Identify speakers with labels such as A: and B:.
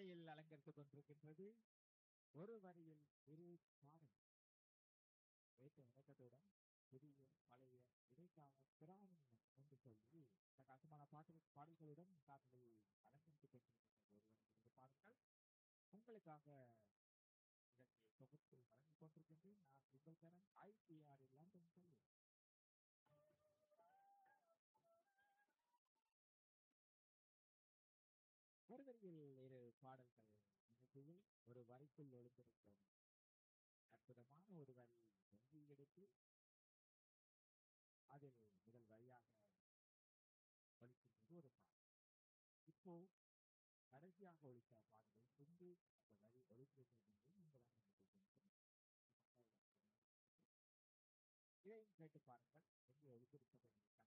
A: காற்றலையில் அலங்கரித்துக் கொண்டிருக்கின்றது ஒரு வரியில் இரு பாடல் வைத்த இணக்கத்துடன் புதிய பழைய இடைக்கால பிராணியம் என்று சொல்லி பிரகாசமான பாட்டு பாடல்களுடன் காற்றலையில் அலங்கரித்துக் கொண்டிருக்கின்றது ஒரு வரியில் இரு பாடல்கள் உங்களுக்காக இதற்கு தொகுத்து வழங்கிக் கொண்டிருக்கின்றேன் நான் உங்கள் தரம் ஐபிஆர் லண்டன் சொல்லி ஒரு வரியில் இரு பாடல்கள் நிகழ்ச்சியில் ஒரு வரிக்குள் ஒளிந்திருக்கும் அற்புதமான ஒரு வரி தொங்கி எடுத்து அதில் முதல் வரியாக ஒழிக்கின்றது ஒரு பாடல் இப்போ கடைசியாக ஒழித்த பாடலை கொண்டு அந்த வரி ஒழிக்கிறது என்று உங்களால் நினைக்கின்றேன் இதையும் கேட்டு பாருங்கள் எங்கே ஒழித்திருப்பது என்று